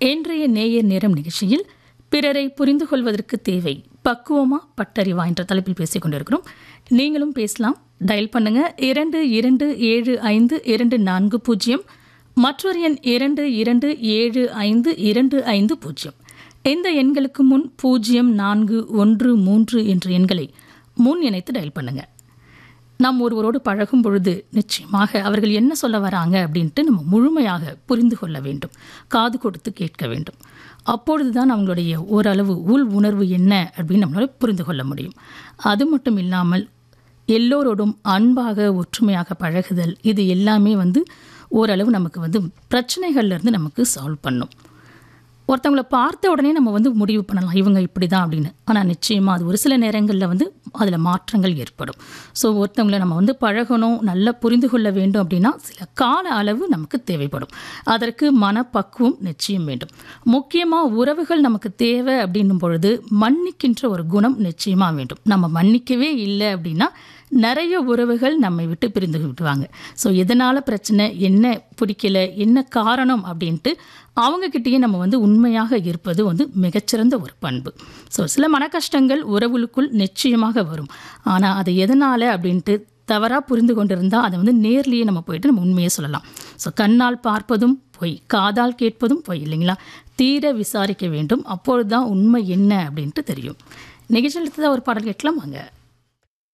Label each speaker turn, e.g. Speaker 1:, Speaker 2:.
Speaker 1: இன்றைய நேயர் நேரம் நிகழ்ச்சியில் பிறரை புரிந்து கொள்வதற்கு தேவை பக்குவமா பட்டறிவா என்ற தலைப்பில் பேசிக் கொண்டிருக்கிறோம் நீங்களும் பேசலாம் டயல் பண்ணுங்க இரண்டு இரண்டு ஏழு ஐந்து இரண்டு நான்கு பூஜ்ஜியம் மற்றொரு எண் இரண்டு இரண்டு ஏழு ஐந்து இரண்டு ஐந்து பூஜ்ஜியம் இந்த எண்களுக்கு முன் பூஜ்ஜியம் நான்கு ஒன்று மூன்று என்ற எண்களை முன் இணைத்து டயல் பண்ணுங்க நாம் ஒருவரோடு பழகும் பொழுது நிச்சயமாக அவர்கள் என்ன சொல்ல வராங்க அப்படின்ட்டு நம்ம முழுமையாக புரிந்து கொள்ள வேண்டும் காது கொடுத்து கேட்க வேண்டும் அப்பொழுது தான் அவங்களுடைய ஓரளவு உள் உணர்வு என்ன அப்படின்னு நம்மளால் புரிந்து கொள்ள முடியும் அது மட்டும் இல்லாமல் எல்லோரோடும் அன்பாக ஒற்றுமையாக பழகுதல் இது எல்லாமே வந்து ஓரளவு நமக்கு வந்து பிரச்சனைகள்லேருந்து நமக்கு சால்வ் பண்ணும் ஒருத்தவங்கள பார்த்த உடனே நம்ம வந்து முடிவு பண்ணலாம் இவங்க இப்படி தான் அப்படின்னு ஆனால் நிச்சயமாக அது ஒரு சில நேரங்களில் வந்து அதில் மாற்றங்கள் ஏற்படும் ஸோ ஒருத்தவங்களை நம்ம வந்து பழகணும் நல்லா புரிந்து கொள்ள வேண்டும் அப்படின்னா சில கால அளவு நமக்கு தேவைப்படும் அதற்கு மனப்பக்குவம் நிச்சயம் வேண்டும் முக்கியமாக உறவுகள் நமக்கு தேவை அப்படின்னும் பொழுது மன்னிக்கின்ற ஒரு குணம் நிச்சயமாக வேண்டும் நம்ம மன்னிக்கவே இல்லை அப்படின்னா நிறைய உறவுகள் நம்மை விட்டு பிரிந்து விடுவாங்க ஸோ எதனால் பிரச்சனை என்ன பிடிக்கல என்ன காரணம் அப்படின்ட்டு அவங்கக்கிட்டேயே நம்ம வந்து உண்மையாக இருப்பது வந்து மிகச்சிறந்த ஒரு பண்பு ஸோ சில மன கஷ்டங்கள் உறவுகளுக்குள் நிச்சயமாக வரும் ஆனால் அது எதனால் அப்படின்ட்டு தவறாக புரிந்து கொண்டிருந்தால் அதை வந்து நேர்லேயே நம்ம போயிட்டு நம்ம உண்மையை சொல்லலாம் ஸோ கண்ணால் பார்ப்பதும் பொய் காதால் கேட்பதும் பொய் இல்லைங்களா தீர விசாரிக்க வேண்டும் அப்பொழுது தான் உண்மை என்ன அப்படின்ட்டு தெரியும் நிகழ்ச்சியில் ஒரு பாடல் கேட்கலாம் வாங்க